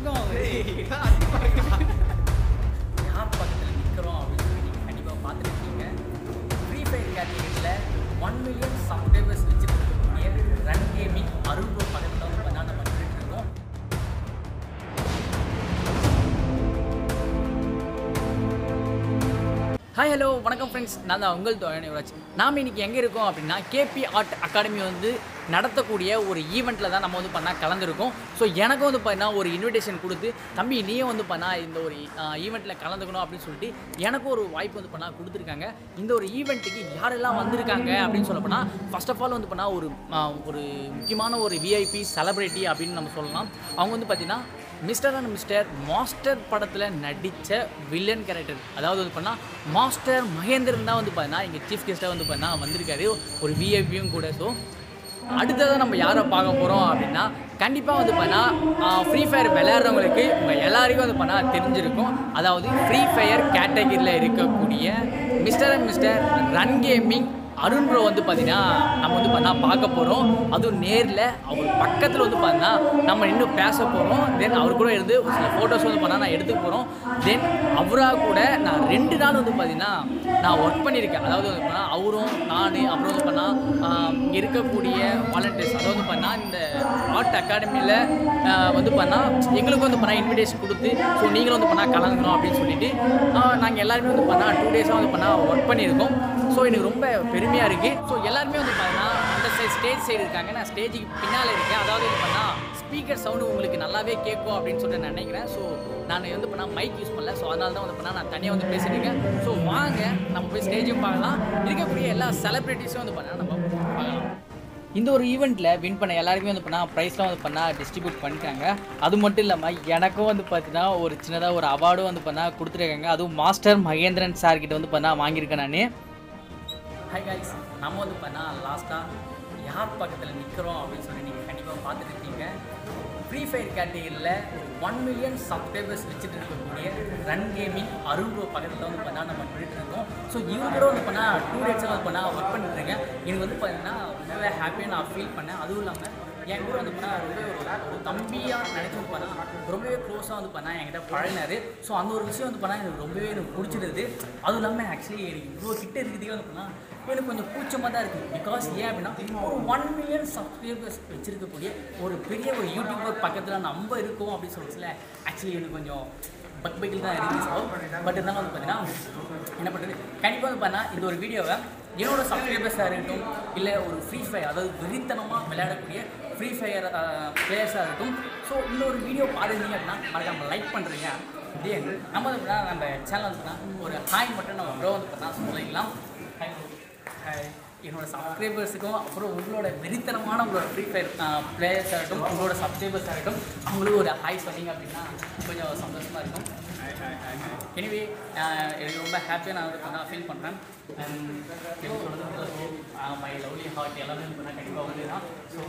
இருக்கோம் யார் பக்கத்தில் நிற்கிறோம் அப்படின்னு சொல்லி நீங்கள் கண்டிப்பாக பார்த்துருக்கீங்க ஃப்ரீ ஃபயர் கேட்டகரியில் ஒன் மில்லியன் சப்ஸ்கிரைபர்ஸ் வச்சுருக்கக்கூடிய ரன் கேமிங் அரும்பு பக்கத்தில் வந்து பண்ணால் நம்ம நின்றுட்டு இருக்கோம் ஹாய் ஹலோ வணக்கம் ஃப்ரெண்ட்ஸ் நான் தான் உங்கள் தோழன் யுவராஜ் நாம் இன்னைக்கு எங்கே இருக்கோம் அப்படின்னா கேபி ஆர்ட் அகாடமி வந்து நடத்தக்கூடிய ஒரு ஈவெண்ட்டில் தான் நம்ம வந்து பண்ணால் கலந்துருக்கோம் ஸோ எனக்கு வந்து பார்த்தீங்கன்னா ஒரு இன்விடேஷன் கொடுத்து தம்பி நீயும் வந்து பண்ணா இந்த ஒரு ஈவெண்ட்டில் கலந்துக்கணும் அப்படின்னு சொல்லிட்டு எனக்கும் ஒரு வாய்ப்பு வந்து பண்ணால் கொடுத்துருக்காங்க இந்த ஒரு ஈவெண்ட்டுக்கு யாரெல்லாம் வந்திருக்காங்க அப்படின்னு சொல்ல போனால் ஃபர்ஸ்ட் ஆஃப் ஆல் வந்து பண்ணால் ஒரு ஆ, ஒரு முக்கியமான ஒரு விஐபி செலிப்ரிட்டி அப்படின்னு நம்ம சொல்லலாம் அவங்க வந்து பார்த்தீங்கன்னா மிஸ்டர் அண்ட் மிஸ்டர் மாஸ்டர் படத்தில் நடித்த வில்லன் கேரக்டர் அதாவது வந்து பண்ணால் மாஸ்டர் மகேந்திரன் தான் வந்து பார்த்தீங்கன்னா இங்கே சீஃப் கெஸ்ட்டாக வந்து பார்த்தீங்கன்னா வந்திருக்காரு ஒரு விஐபியும் கூட ஸோ அடுத்ததாக நம்ம யாரை பார்க்க போகிறோம் அப்படின்னா கண்டிப்பாக வந்து பார்த்தீங்கன்னா ஃப்ரீ ஃபயர் விளையாடுறவங்களுக்கு உங்கள் எல்லாருக்கும் வந்து பண்ணால் தெரிஞ்சிருக்கும் அதாவது ஃப்ரீ ஃபயர் கேட்டகரியில் இருக்கக்கூடிய mister and mister run gaming Arun bro வந்து பார்த்தீங்கன்னா நம்ம வந்து பார்த்தா பார்க்க போகிறோம் அதுவும் நேரில் அவர் பக்கத்தில் வந்து பார்த்தீங்கன்னா நம்ம இன்னும் பேச போகிறோம் தென் அவர் கூட இருந்து ஒரு சில ஃபோட்டோஸ் வந்து பண்ணால் நான் எடுத்துக்க போகிறோம் தென் அவராக கூட நான் ரெண்டு நாள் வந்து பார்த்தீங்கன்னா நான் ஒர்க் பண்ணியிருக்கேன் அதாவது வந்து பண்ணால் அவரும் நான் அப்புறம் வந்து பண்ணால் இங்கே இருக்கக்கூடிய வாலண்டியர்ஸ் அதாவது வந்து பண்ணால் இந்த ஆர்ட் அகாடமியில் வந்து பண்ணால் எங்களுக்கு வந்து பண்ணால் இன்விடேஷன் கொடுத்து ஸோ நீங்களும் வந்து பண்ணால் கலந்துக்கணும் அப்படின்னு சொல்லிட்டு நாங்கள் எல்லாருமே வந்து பண்ணால் டூ டேஸாக வந்து பண்ணால் ஒர்க் பண்ணியிருக்கோம் ஸோ எனக்கு ரொம்ப பெருமையாக இருக்குது ஸோ எல்லாருமே வந்து பார்த்தீங்கன்னா அந்த சைடு ஸ்டேஜ் சைடு இருக்காங்க நான் ஸ்டேஜுக்கு பின்னால் இருக்கேன் அதாவது வந்து பண்ணால் ஸ்பீக்கர் சவுண்டு உங்களுக்கு நல்லாவே கேட்கும் அப்படின்னு சொல்லிட்டு நான் நினைக்கிறேன் ஸோ நான் வந்து பண்ணால் மைக் யூஸ் பண்ணல ஸோ அதனால தான் வந்து பண்ணால் நான் தனியாக வந்து பேசிட்டு இருக்கேன் ஸோ வாங்க நம்ம போய் ஸ்டேஜும் பார்க்கலாம் இருக்கக்கூடிய எல்லா செலிப்ரிட்டிஸும் வந்து பண்ணால் நம்ம பார்க்கலாம் இந்த ஒரு ஈவெண்ட்டில் வின் பண்ண எல்லாருக்குமே வந்து பண்ணால் ப்ரைஸ்லாம் வந்து பண்ணால் டிஸ்ட்ரிபியூட் பண்ணிட்டாங்க அது மட்டும் இல்லாமல் எனக்கும் வந்து பார்த்தீங்கன்னா ஒரு சின்னதாக ஒரு அவார்டும் வந்து பண்ணால் கொடுத்துருக்காங்க அதுவும் மாஸ்டர் மகேந்திரன் சார் கிட்ட வந்து பண்ணால் வாங்கியிருக்கேன் நான் ஹாய் கைஸ் நம்ம வந்து பண்ணால் லாஸ்ட்டாக யார் பக்கத்தில் நிற்கிறோம் அப்படின்னு சொல்லி நீங்கள் கண்டிப்பாக பார்த்துட்டு இருக்கீங்க ஃப்ரீ ஃபயர் கேட்டகரியில் ஒன் மில்லியன் சப்ஸ்கிரைபர்ஸ் வச்சுட்டு இருக்கக்கூடிய ரன் கேமிங் அருண் ப்ரோ பக்கத்தில் வந்து பண்ணால் நம்ம நின்றுட்டு இருக்கோம் ஸோ இவங்க கூட வந்து பண்ணால் டூ டேட்ஸாக வந்து பண்ணால் ஒர்க் பண்ணிட்டு இருக்கேன் எனக்கு வந்து பார்த்தீங்கன்னா ரொம்பவே ஹாப்பியாக நான் ஃபீல் பண்ணேன் அதுவும் இல்லாமல் என் கூட வந்து பண்ணால் ரொம்பவே ஒரு ஒரு தம்பியாக நினச்சி வந்து பண்ணால் ரொம்பவே க்ளோஸாக வந்து பண்ணால் என்கிட்ட பழகினாரு ஸோ அந்த ஒரு விஷயம் வந்து பண்ணால் எனக்கு ரொம்பவே எனக்கு பிடிச்சிருது அதுவும் இல்லாமல் ஆக்சுவலி எனக்கு இவ்வளோ கிட்ட இருக்கிறதுக்கே வந்து பண்ணால் எனக்கு கொஞ்சம் கூச்சமாக தான் இருக்குது பிகாஸ் ஏன் அப்படின்னா ஒரு ஒன் மில்லியன் சப்ஸ்கிரைபர்ஸ் வச்சிருக்கக்கூடிய ஒரு பெரிய ஒரு யூடியூபர் பக்கத்தில் நம்ம இருக்கோம் அப்படின்னு சொல்லிச்சுல ஆக்சுவலி எனக்கு கொஞ்சம் பக் பக்கில் தான் இருக்குது ஸோ பட் இருந்தாலும் வந்து பார்த்தீங்கன்னா என்ன பண்ணுறது கண்டிப்பாக வந்து பண்ணால் இந்த ஒரு வீடியோவை என்னோட சப்ஸ்கிரைபர்ஸாக இருக்கட்டும் இல்லை ஒரு ஃப்ரீ ஃபயர் அதாவது வெறித்தனமாக விளையாடக்கூடிய ஃப்ரீ ஃபயர் பிளேயர்ஸாக இருக்கட்டும் ஸோ இந்த ஒரு வீடியோ பார்த்துருந்தீங்க அப்படின்னா மறக்காம லைக் பண்ணுறீங்க இதே நம்ம வந்து பார்த்தீங்கன்னா நம்ம சேனல் வந்து பார்த்தீங்கன்னா ஒரு ஹாய் மட்டும் நம்ம ப்ரோ வந்து பார்த்தீங்கன்னா சொல்லிக்கலாம் ஹாய் ஹாய் என்னோட சப்ஸ்கிரைபர்ஸுக்கும் அப்புறம் உங்களோட வெறித்தனமான உங்களோட ஃப்ரீ ஃபயர் பிளேயர்ஸ் ஆகட்டும் உங்களோட சப்ஸ்கிரைபர்ஸ் ஆகட்டும் அவங்களுக்கு ஒரு ஹாய் சொன்னீங்க அப்படின்னா கொஞ்சம் சந்தோஷமாக இருக்கும் எனிவே எனக்கு ரொம்ப ஹாப்பியாக நான் வந்து பண்ண ஃபீல் பண்ணுறேன் எப்படி சொல்கிறது மை லவ்லி ஹார்ட் எல்லாமே பண்ணால் கண்டிப்பாக வந்து தான் ஸோ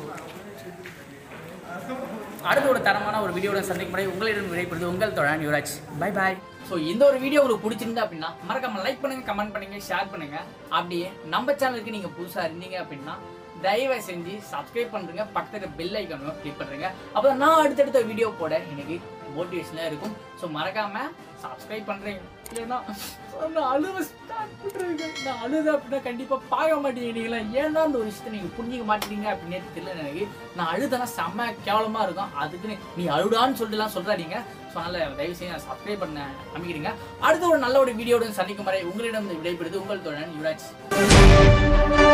அடுத்த ஒரு தரமான ஒரு வீடியோட சந்திக்கும் முறை உங்களிடம் விடைபெறுது உங்கள் தொழான் யுவராஜ் பை பாய் ஸோ இந்த ஒரு வீடியோ உங்களுக்கு பிடிச்சிருந்தா அப்படின்னா மறக்காம லைக் பண்ணுங்க கமெண்ட் பண்ணுங்க ஷேர் பண்ணுங்க அப்படியே நம்ம சேனலுக்கு நீங்க புதுசா இருந்தீங்க அப்படின்னா தயவு செஞ்சு சப்ஸ்கிரைப் பண்ணுறங்க பக்கத்தில் பெல் ஐக்கானும் கிளிக் பண்ணுறேங்க அப்போ நான் அடுத்தடுத்த வீடியோ போட எனக்கு மோட்டிவேஷனாக இருக்கும் ஸோ மறக்காம சப்ஸ்கிரைப் பண்ணுறீங்க இல்லைன்னா நான் அழுவ ஸ்டார்ட் பண்ணுறேங்க நான் அழுத அப்படின்னா கண்டிப்பாக பார்க்க மாட்டேங்கிறீங்களா ஏன்னா அந்த ஒரு விஷயத்தை நீங்கள் புரிஞ்சிக்க மாட்டேங்க அப்படின்னு தெரியல எனக்கு நான் அழுதனா செம்ம கேவலமாக இருக்கும் அதுக்குன்னு நீ அழுடான்னு சொல்லிட்டுலாம் சொல்கிறாதீங்க ஸோ அதனால் தயவு செய்து சப்ஸ்கிரைப் பண்ண அமைக்கிறீங்க அடுத்த ஒரு நல்ல ஒரு வீடியோவுடன் சந்திக்கும் வரை உங்களிடம் விடைபெறுது உங்கள் தோழன் யுவராஜ்